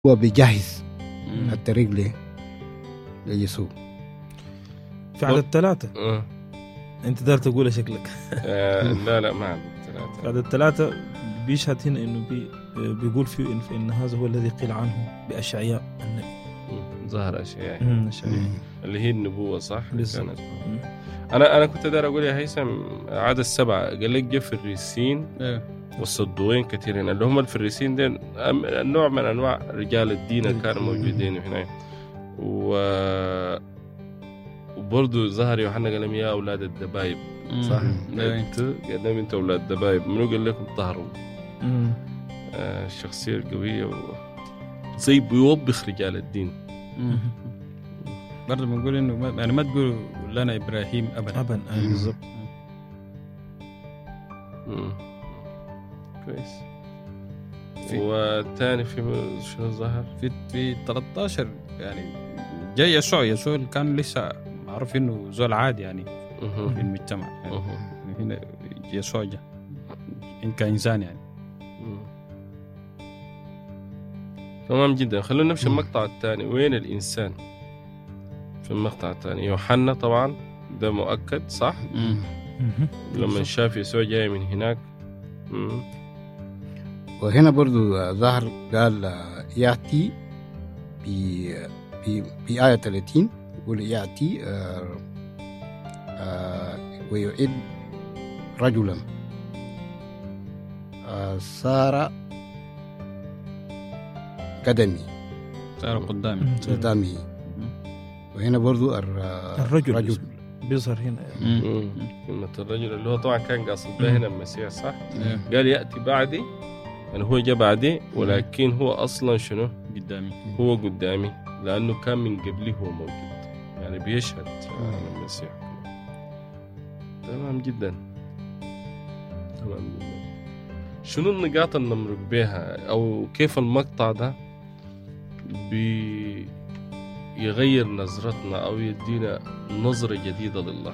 هو بيجهز مم. الطريق ل ليسوع في عدد ثلاثة آه. انت دار تقولها شكلك آه، لا لا ما عندي ثلاثة عدد ثلاثة بيشهد هنا انه بي بيقول فيه إن, إن هذا هو الذي قيل عنه بأشعياء النبي مم. ظهر أشياء مم، أشعياء اللي هي النبوة صح؟ بالضبط. كانت. مم. أنا أنا كنت داير أقول يا هيثم عدد سبعة قال لك جا فريسين إيه. والصدوين كثيرين اللي هم الفريسين دين أم- نوع من أنواع رجال الدين اللي كانوا مم. موجودين هنا و وبرضه ظهر يوحنا قال لهم يا أولاد الدبايب مم. صح؟ إيه. أنتوا قال لهم أنتوا أولاد الدبايب منو قال لكم طهروا مم. آه، الشخصية القوية و... زي بيوبخ رجال الدين مم. برضه بنقول انه ما يعني ما تقولوا لنا ابراهيم ابدا أبا أي مم. بالضبط مم. كويس في- والثاني في شنو ظهر؟ في في 13 يعني جاي يسوع يسوع اللي كان لسه معروف انه زول عادي يعني مهم. في المجتمع يعني مهم. هنا يسوع جا إن كإنسان يعني مم. تمام جدا خلونا نمشي المقطع الثاني وين الإنسان في المقطع الثاني يوحنا طبعا ده مؤكد صح مم. لما شاف يسوع جاي من هناك مم. وهنا برضو آه، ظهر قال آه، يأتي في في في آية 30 يقول يأتي آه، آه، ويعد رجلا آه، صار قدمي صار قدامي مم. قدامه وهنا برضو الر- الرجل رجل بيظهر هنا مم. مم. كلمة الرجل اللي هو طبعا كان قاصد به هنا المسيح صح؟ إيه. قال يأتي بعدي يعني هو جاء بعدي ولكن هو أصلا شنو؟ قدامي هو قدامي لأنه كان من قبلي هو موجود يعني بيشهد عن المسيح تمام جدا تمام جدا شنو النقاط اللي نمرق بها أو كيف المقطع ده بيغير نظرتنا أو يدينا نظرة جديدة لله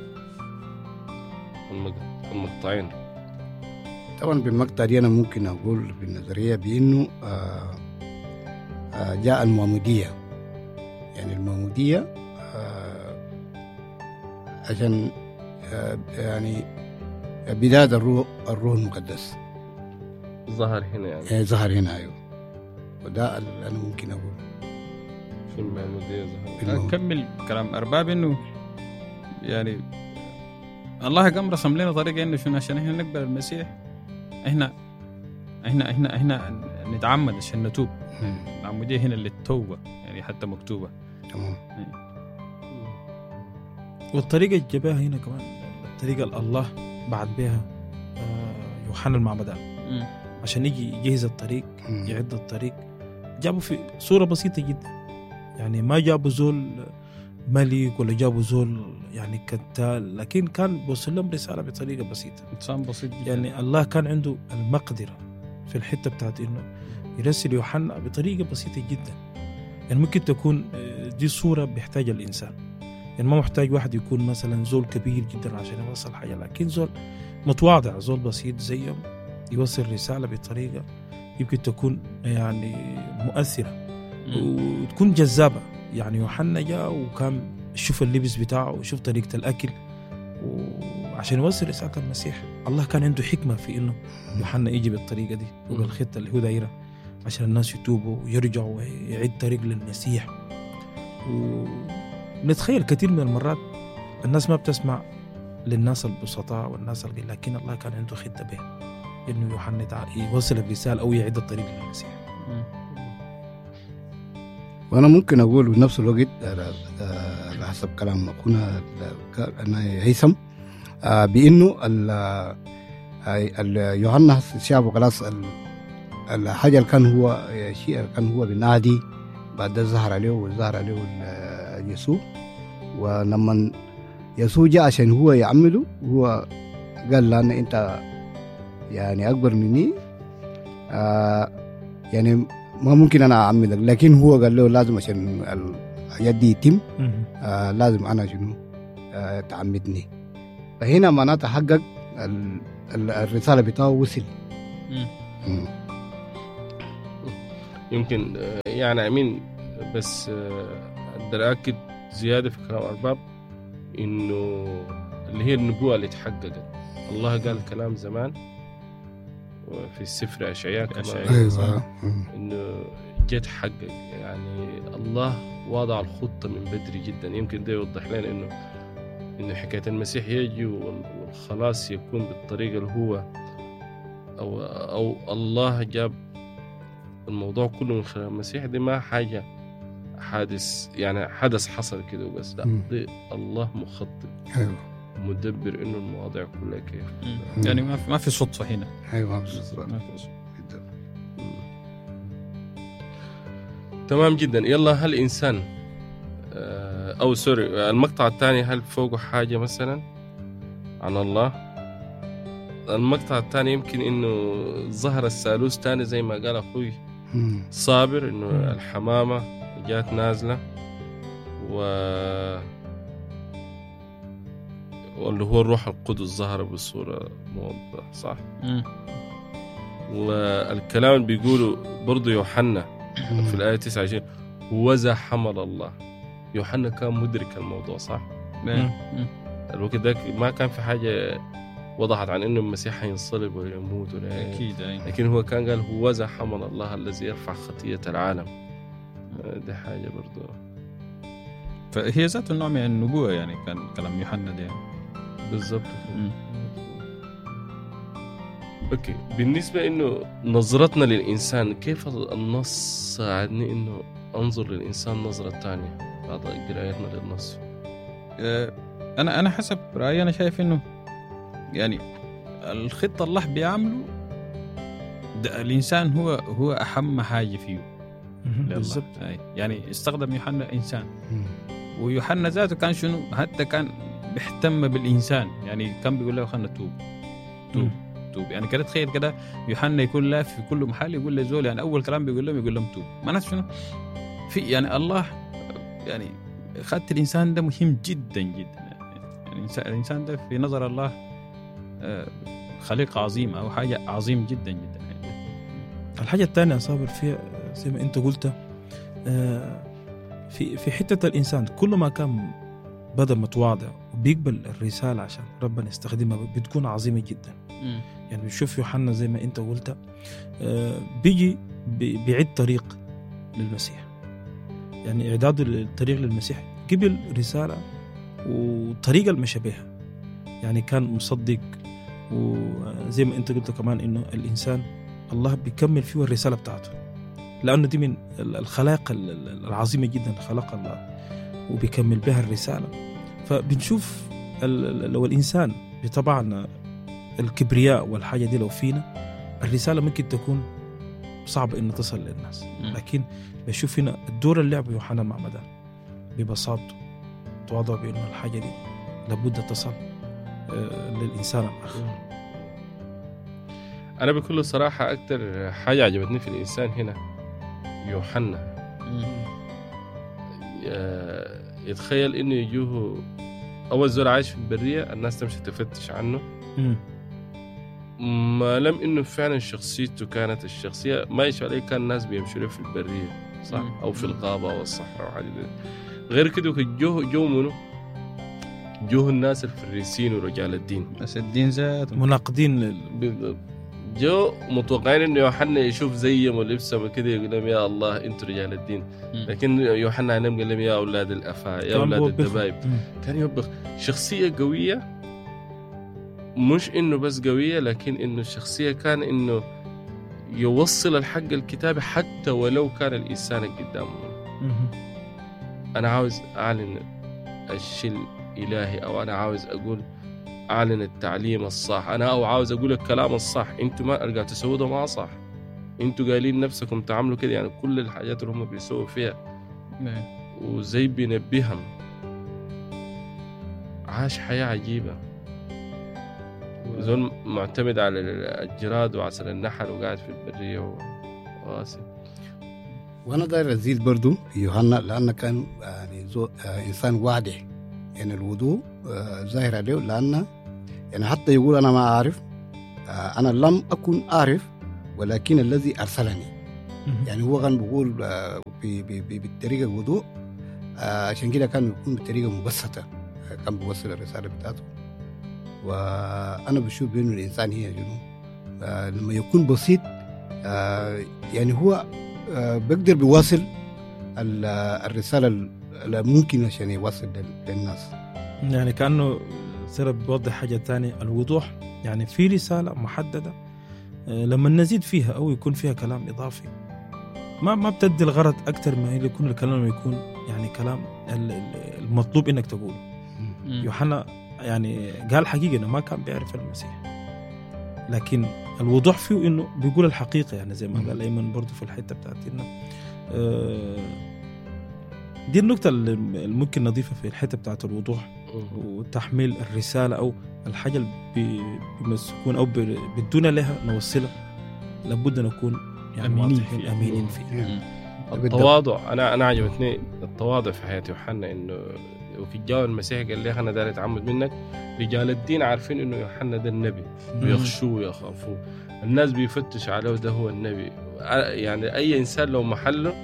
المق- المقطعين طبعا بالمقطع دي انا ممكن اقول بالنظريه بانه آه آه جاء المعموديه يعني المعموديه آه عشان آه يعني بدايه الروح الروح المقدس ظهر هنا يعني يعني ظهر هنا ايوه وده اللي انا ممكن اقول في المعمودية ظهر في المعمودية. اكمل كلام ارباب انه يعني الله قام رسم لنا طريقه انه شنو عشان احنا نقبل المسيح احنا احنا احنا احنا نتعمد عشان نتوب مم. العموديه هنا للتوبه يعني حتى مكتوبه تمام والطريقة اللي جابها هنا كمان الطريقة اللي الله بعد بها آه، يوحنا المعمدان عشان يجي يجهز الطريق مم. يعد الطريق جابوا في صورة بسيطة جدا يعني ما جابوا زول ملك ولا جابوا زول يعني كتال لكن كان بيوصل لهم رسالة بطريقة بسيطة انسان بسيط جدا يعني الله كان عنده المقدرة في الحتة بتاعت انه يرسل يوحنا بطريقة بسيطة جدا يعني ممكن تكون آه، دي صورة بيحتاجها الإنسان يعني ما محتاج واحد يكون مثلا زول كبير جدا عشان يوصل حاجة لكن زول متواضع زول بسيط زيهم يوصل رسالة بطريقة يمكن تكون يعني مؤثرة مم. وتكون جذابة يعني يوحنا جاء وكان شوف اللبس بتاعه وشوف طريقة الأكل وعشان يوصل رسالة المسيح الله كان عنده حكمة في إنه يوحنا يجي بالطريقة دي وبالخطة اللي هو دايرة عشان الناس يتوبوا ويرجعوا ويعيد طريق للمسيح ونتخيل كثير من المرات الناس ما بتسمع للناس البسطاء والناس القليل لكن الله كان عنده خطة به إنه يوحنا يتع- يوصل الرسالة أو يعيد الطريق للمسيح مم. وانا ممكن اقول بنفس الوقت على آه، على حسب كلام اخونا ال- أنا هيثم آه، بانه ال- آه، ال- يوحنا شافه خلاص ال- الحاجه اللي كان هو الشيء اللي كان هو بينادي بعد ده ظهر عليه وظهر عليه ال- يسوع ولما يسوع جاء عشان هو يعمله هو قال له أنا انت يعني اكبر مني آه يعني ما ممكن انا اعملك لكن هو قال له لازم عشان الحاجات دي يتم آه لازم انا شنو آه تعمدني فهنا معناتها حقق ال- ال- الرساله بتاعه وصل مم. مم. يمكن آه، يعني امين بس آه، اقدر اكد زياده في كلام ارباب انه اللي هي النبوه اللي تحققت الله قال كلام زمان وفي السفر اشعياء كما أشعياء. ايوه مم. انه جت حقق يعني الله وضع الخطه من بدري جدا يمكن ده يوضح لنا انه انه حكايه المسيح يجي وال- والخلاص يكون بالطريقه اللي هو او او الله جاب الموضوع كله من خلال المسيح دي ما حاجه حادث يعني حدث حصل كده وبس لا مم. دي الله مخطط ايوه مدبر انه المواضيع كلها كيف مم. يعني ما في ما في صدفه هنا ايوه بالظبط ما في صدفة. جدا تمام جدا يلا هل انسان آه، او سوري المقطع الثاني هل فوقه حاجه مثلا عن الله المقطع الثاني يمكن انه ظهر الثالوث ثاني زي ما قال اخوي مم. صابر انه مم. الحمامه جات نازله و واللي هو الروح القدس ظهر بصوره موضحه صح مم. والكلام اللي بيقوله برضه يوحنا مم. في الآية 29 وذا حمل الله يوحنا كان مدرك الموضوع صح مم. مم. الوقت ذاك ما كان في حاجة وضحت عن انه المسيح حينصلب ويموت ولا إيه. اكيد أي. لكن هو كان قال هو ذا حمل الله الذي يرفع خطية العالم آه، دي حاجة برضه فهي ذات النوع من النبوه يعني كان كلام يوحنا ده يعني. بالضبط مم. اوكي بالنسبة انه نظرتنا للإنسان كيف النص ساعدني انه انظر للإنسان نظرة ثانية بعد قرايتنا للنص آه، انا انا حسب رايي انا شايف انه يعني الخطه الله بيعمله ده الانسان هو هو اهم حاجه فيه مهم. لله. بالضبط أي. يعني استخدم يوحنا انسان مم. ويوحنا ذاته كان شنو حتى كان بيهتم بالانسان يعني كان بيقول له خلنا نتوب توب توب يعني كده تخيل كده يوحنا يكون لا في كل محل يقول لزول يعني اول كلام بيقول لهم يقول لهم توب معناته شنو؟ في يعني الله يعني خدت الانسان ده مهم جدا جدا يعني الانسان الانسان ده في نظر الله آه، خليقه عظيمه او حاجه عظيم جدا جدا يعني. الحاجة الثانية صابر فيها زي ما أنت قلت آه، في في حتة الإنسان كل ما كان بدأ متواضع وبيقبل الرسالة عشان ربنا يستخدمها بتكون عظيمة جدا يعني بنشوف يوحنا زي ما أنت قلت آه، بيجي بي- بيعد طريق للمسيح يعني إعداده للطريق للمسيح قبل رسالة وطريقة المشى بها يعني كان مصدق وزي ما أنت قلت كمان إنه الإنسان الله بيكمل فيه الرسالة بتاعته لأنه دي من ال- الخلاق ال- ال- العظيمة جدا خلق الله وبيكمل بها الرسالة فبنشوف ال- ال- لو الإنسان بطبعنا الكبرياء والحاجة دي لو فينا الرسالة ممكن تكون صعبة إنها تصل للناس مم. لكن بشوف هنا الدور اللي لعبه يوحنا المعمدان ببساطته تواضع بأنه الحاجة دي لابد تصل آه، للإنسان الآخر أنا بكل صراحة أكتر حاجة عجبتني في الإنسان هنا يوحنا آه، يتخيل إنه يجوه أول زول عايش في البرية الناس تمشي تفتش عنه مم. ما لم إنه فعلا شخصيته كانت الشخصية ما يشوف عليه كان الناس بيمشوا له في البرية صح مم. أو في الغابة أو الصحراء وحاجة زي دي. غير كده جوه جو منه جوه الناس الفريسين ورجال الدين بس الدين ذاته مناقضين لل... بالضبط جو متوقعين انه يوحنا يشوف زيهم ولبسهم وكده يقول لهم يا الله انتم رجال الدين مم. لكن يوحنا عليهم قال لهم يا اولاد الافاء يا كان اولاد بوبخ. الدبايب مم. كان يوبخ شخصيه قويه مش انه بس قويه لكن انه الشخصيه كان انه يوصل الحق الكتابي حتى ولو كان الانسان قدامه مم. انا عاوز اعلن الشيء الالهي او انا عاوز اقول اعلن التعليم الصح انا او عاوز اقول الكلام الصح انتوا ما ارجعوا تسووا ده ما صح انتوا قايلين نفسكم تعملوا كده يعني كل الحاجات اللي هم بيسووا فيها إيه. وزي بينبههم عاش حياة عجيبة زول معتمد على الجراد وعسل النحل وقاعد في البرية وغاسي وانا داير ازيد برضو في يوحنا لان كان يعني زو آه انسان واضح يعني الوضوء آه ظاهر عليه لان يعني حتى يقول انا ما اعرف آه انا لم اكن اعرف ولكن الذي ارسلني مهم. يعني هو كان بيقول آه، ب- ب- ب- بالطريقه الوضوء آه، عشان كده كان يكون بطريقه مبسطه آه، كان بيوصل الرساله بتاعته وانا بشوف بانه الانسان هي شنو آه، لما يكون بسيط آه، يعني هو آه، بيقدر بيواصل ال- آه، الرساله اللي ممكن عشان يوصل لل- للناس يعني كانه سيرة بيوضح حاجه ثانيه الوضوح يعني في رساله محدده آه، لما نزيد فيها او يكون فيها كلام اضافي ما ما بتدي الغرض اكثر ما هي يكون الكلام لما يكون يعني كلام ال- ال- المطلوب انك تقوله مم. يوحنا يعني قال حقيقه انه ما كان بيعرف المسيح لكن الوضوح فيه انه بيقول الحقيقه يعني زي ما مم. قال ايمن برضه في الحته بتاعت انه آه، دي النقطه اللي اللي ممكن نضيفها في الحته بتاعت الوضوح وتحميل الرساله او الحاجه اللي بي- بيمسكون او بي- بدون لها نوصلها لابد نكون يعني أمينين واضحين فيها. امينين فيها مم. التواضع انا انا عجبتني التواضع في حياه يوحنا انه وفي الجو المسيح قال لي انا داير اتعمد منك رجال الدين عارفين انه يوحنا ده النبي ويخشوه ويخافوه الناس بيفتش عليه ده هو النبي يعني اي انسان لو محله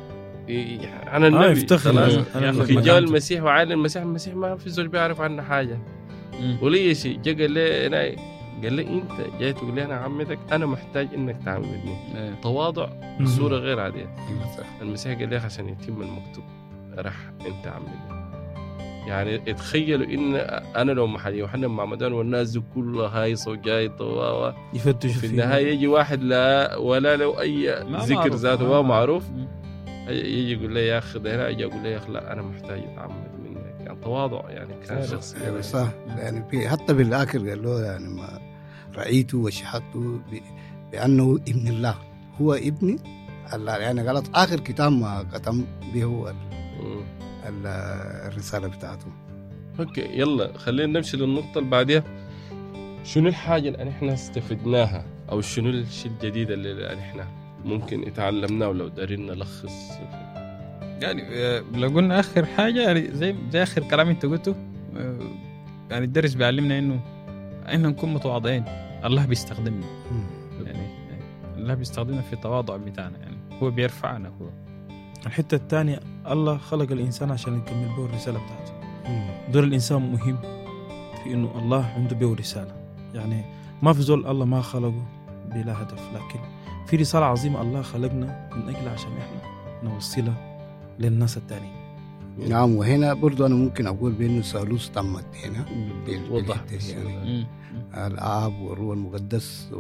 ي- انا النبي يفتخر. خلاص. أنا ياخذ في جو مكانته. المسيح وعالم المسيح المسيح ما في زول بيعرف عنه حاجه مم. ولي شيء جا قال لي أنا قال لي انت جاي تقول لي انا عمتك انا محتاج انك تعمدني إيه. تواضع مم. بصوره غير عاديه أيوة صح. المسيح قال لي عشان يتم المكتوب راح انت عملي يعني تخيلوا ان انا لو محل يوحنا معمدان والناس دي كلها هايصه وجايطه و و- يفتشوا في فيه. النهايه يجي واحد لا ولا له اي ما ذكر معروف. ذاته ما ما معروف مم. يجي يقول لي يا اخي ده هنا يجي اقول لي يا اخي لا انا محتاج اتعمد منك يعني تواضع يعني كان صحيح. شخص يعني صح يعني في حتى بالاخر قال له يعني ما رايته وشهدته ب- بانه ابن الله هو ابن الله يعني غلط اخر كتاب ما ختم به هو ال- مم. ال- الرساله بتاعته اوكي يلا خلينا نمشي للنقطة اللي بعدها شنو الحاجة اللي احنا استفدناها او شنو الشيء الجديد اللي احنا ممكن اتعلمناه ولو دارين نلخص يعني آه، لو قلنا اخر حاجه يعني زي زي اخر كلام انت قلته آه، يعني الدرس بيعلمنا انه احنا نكون متواضعين الله بيستخدمنا يعني يعني الله بيستخدمنا في التواضع بتاعنا يعني هو بيرفعنا هو الحته الثانيه الله خلق الانسان عشان يكمل به الرساله بتاعته دور الانسان مهم في انه الله عنده به رساله يعني ما في زول الله ما خلقه بلا هدف لكن في رساله عظيمه الله خلقنا من اجلها عشان احنا نوصلها للناس الثانيين نعم وهنا برضو انا ممكن اقول بانه ثالوث تمت هنا بال- وضح بالحتة بس. يعني. مم. الاب والروح المقدس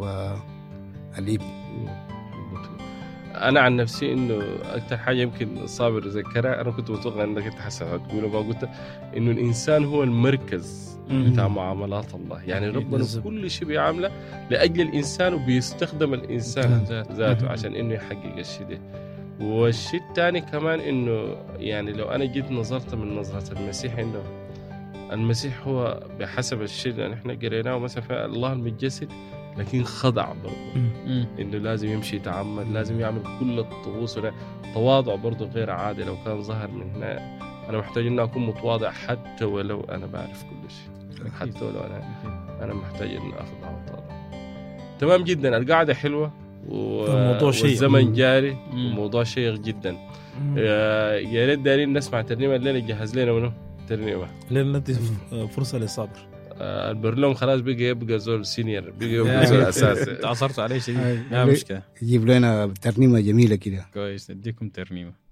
والابن انا عن نفسي انه اكثر حاجه يمكن صابر ذكرها انا كنت متوقع انك انت حسن هتقول ما قلت انه الانسان هو المركز بتاع معاملات الله يعني ربنا بالظبط. كل شيء بيعامله لاجل الانسان وبيستخدم الانسان ذات. ذاته مهم. عشان انه يحقق الشيء ده والشيء الثاني كمان انه يعني لو انا جيت نظرت من نظره المسيح انه المسيح هو بحسب الشيء اللي احنا قريناه مثلا في الله المتجسد لكن خضع برضه مم. انه لازم يمشي يتعمد لازم يعمل كل الطقوس ولا- تواضع برضه غير عادي لو كان ظهر من هنا انا محتاج اني اكون متواضع حتى ولو انا بعرف كل شيء حتى ولو انا انا محتاج اني اخضع واتواضع تمام جدا القعده حلوه و... الموضوع شيق. والزمن مم. جاري مم. وموضوع شيق جدا مم. يا يا ريت دارين نسمع ترنيمه الليله جهز لنا منه ترنيمه لين ندي فرصه للصبر آه، البرلوم خلاص بقى يبقى زول سينيور بقى يبقى يعني زول انت اساسي عصرت عليه شديد هاي. لا مشكله يجيب لنا ترنيمه جميله كده كويس نديكم ترنيمه